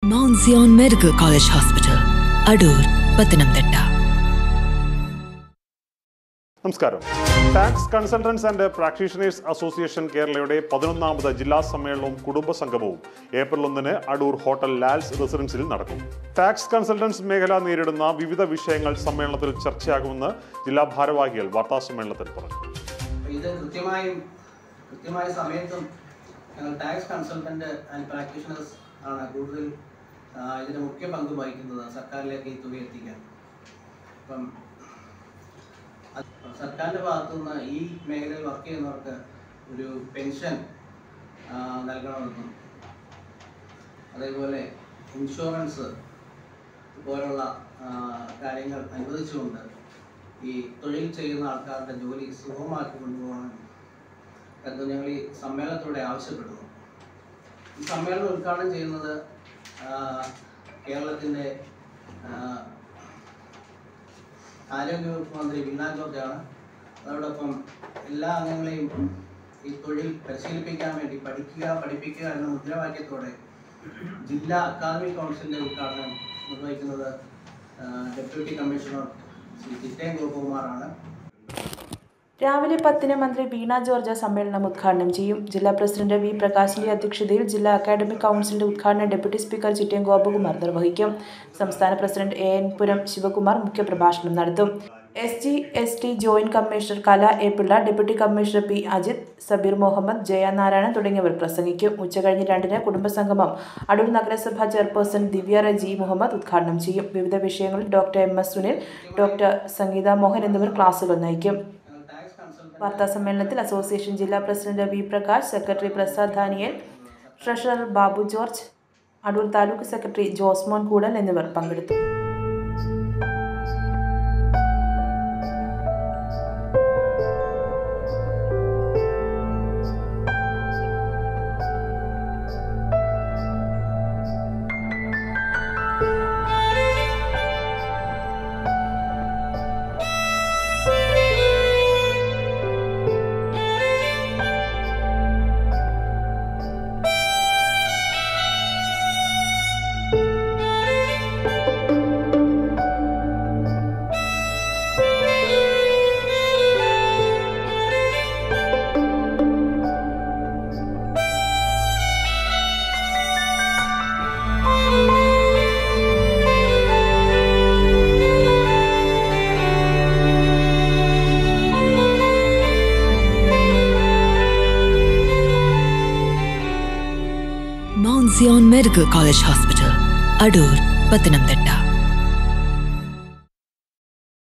mount Zion medical college hospital Adoor Pathanamthitta നമസ്കാരം tax consultants and practitioners association കേരളയുടെ പതിനൊന്നാമത് ജില്ലാ സമ്മേളനവും കുടുംബ സംഗമവും ഏപ്രിൽ ഒന്നിന് അടൂർ ഹോട്ടൽ ലാൽസ് റെസിഡൻസിൽ നടക്കും ടാക്സ് കൺസൾട്ടൻസ് മേഖല നേരിടുന്ന വിവിധ വിഷയങ്ങൾ സമ്മേളനത്തിൽ ചർച്ചയാകുമെന്ന് ജില്ലാ ഭാരവാഹികൾ വാർത്താ സമ്മേളനത്തിൽ പറഞ്ഞു അപ്പോൾ ഇത് കൃത്യമായും കൃത്യമായ സമയത്തും ഞങ്ങൾ ടാക്സ് കൺസൾട്ടന്റ് ആൻഡ് പ്രാക്ടീഷണേഴ്സ് ആണ് കൂടുതൽ ആ, ഇതിന് മുഖ്യ പങ്ക് വഹിക്കുന്നത് സർക്കാരിലേക്ക് ഈ തുക എത്തിക്കാൻ അപ്പം അത് സർക്കാരിൻ്റെ ഭാഗത്തുനിന്ന് ഈ മേഖലയിൽ വർക്ക് ചെയ്യുന്നവർക്ക് ഒരു പെൻഷൻ ആ, നൽകണമെന്നും അതേപോലെ ഇൻഷുറൻസ് പോലുള്ള ആ, കാര്യങ്ങൾ അനുവദിച്ചുകൊണ്ട് ഈ തൊഴിൽ ചെയ്യുന്ന ആൾക്കാരുടെ ജോലി സുഗമമാക്കി കൊണ്ടുപോകണം എന്ന് ഞങ്ങൾ ഈ സമ്മേളനത്തോടെ ആവശ്യപ്പെടുന്നു ഈ സമ്മേളനം ഉദ്ഘാടനം ചെയ്യുന്നത് ആ, കേരളത്തിൻ്റെ ആ, ആരോഗ്യവകുപ്പ് മന്ത്രി വീണ ജോർജാണ് അതോടൊപ്പം എല്ലാ അംഗങ്ങളെയും ഈ തൊഴിൽ പരിശീലിപ്പിക്കാൻ വേണ്ടി പഠിക്കുക പഠിപ്പിക്കുക എന്ന മുദ്രാവാക്യത്തോടെ ജില്ലാ അക്കാദമിക് കൗൺസിലിന്റെ ഉദ്ഘാടനം നിർവഹിക്കുന്നത് ആ, ഡെപ്യൂട്ടി കമ്മീഷണർ ശ്രീ ചിറ്റയം ഗോപകുമാറാണ് രാവിലെ പത്തിന് മന്ത്രി വീണ ജോർജ് സമ്മേളനം ഉദ്ഘാടനം ചെയ്യും ജില്ലാ പ്രസിഡന്റ് വി പ്രകാശിന്റെ അധ്യക്ഷതയിൽ ജില്ലാ അക്കാദമിക് കൗൺസിലിന്റെ ഉദ്ഘാടനം ഡെപ്യൂട്ടി സ്പീക്കർ ചിറ്റയം ഗോപകുമാർ നിർവഹിക്കും സംസ്ഥാന president A N Puram Sivakumar മുഖ്യപ്രഭാഷണം നടത്തും S G S T joint commissioner Kala A Pillai deputy commissioner P Ajith Sabeer Muhammad Jayanarayanan തുടങ്ങിയവർ പ്രസംഗിക്കും ഉച്ചകഴിഞ്ഞ് രണ്ടിന് കുടുംബസംഗമം അടൂർ നഗരസഭാ ചെയർപേഴ്സൺ ദിവ്യ റജി മുഹമ്മദ് ഉദ്ഘാടനം ചെയ്യും വിവിധ വിഷയങ്ങളിൽ doctor M S Sunil doctor Sangeetha Mohan എന്നിവർ ക്ലാസുകൾ നയിക്കും ഞങ്ങൾ ടാക്സ് കൺസൾട്ടന്റ് വാർത്താ സമ്മേളനത്തിൽ അസോസിയേഷൻ ജില്ലാ president V Prakash secretary Prasad Daniel treasurer Babu George Adoor taluk secretary Josemon Koodal എന്നിവർ പങ്കെടുത്തു mount Zion medical college hospital Adoor Pathanamthitta